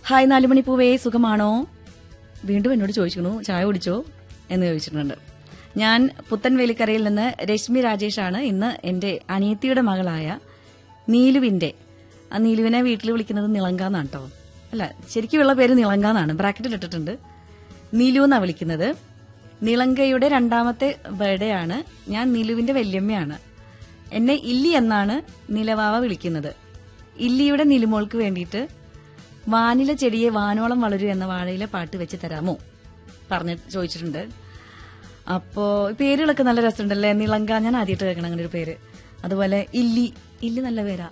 hi നാലുമണി പൂവേ സുഖമാണോ വീണ്ടും എന്നോട് ചോദിച്ചിരുന്നു ചായ കുടിച്ചോ എന്ന് ചോദിച്ചിട്ടുണ്ട് ഞാൻ പുത്തൻവേലിക്കരയിൽ നിന്ന് രശ്മി രാജേഷാണ് ഇന്ന് എന്റെ അനിയത്തിയുടെ മകളായ നീലുവിന്റെ ആ നീലുവിനെ വീട്ടിൽ വിളിക്കുന്നത് നിളങ്കാന്നാണ് കേട്ടോ അല്ല ശരിക്കുമുള്ള പേര് നിളങ്കാന്നാണ് ബ്രാക്കറ്റിൽ ഇട്ടിട്ടുണ്ട് നീലു എന്നാ വിളിക്കുന്നത് നിളങ്കയുടെ രണ്ടാമത്തെ ബർത്ത്ഡേ ആണ് ഞാൻ നീലുവിന്റെ വല്യമ്മയാണ് എന്നെ ഇല്ലി എന്നാണ് നിലവാവ വിളിക്കുന്നത് ഇല്ലിയുടെ നിലുമോൾക്ക് വേണ്ടിയിട്ട് വാനില ചെടിയെ വാനോളം വളരൂ എന്ന വാഴയിലെ പാട്ട് വെച്ച് തരാമോ പറഞ്ഞ് ചോദിച്ചിട്ടുണ്ട് അപ്പോ പേരുകളൊക്കെ നല്ല രസമുണ്ടല്ലേ നിളങ്ക ഞാൻ ആദ്യമായിട്ട് കേൾക്കണം അങ്ങനെ ഒരു പേര് അതുപോലെ ഇല്ലി ഇല്ലി നല്ല പേരാ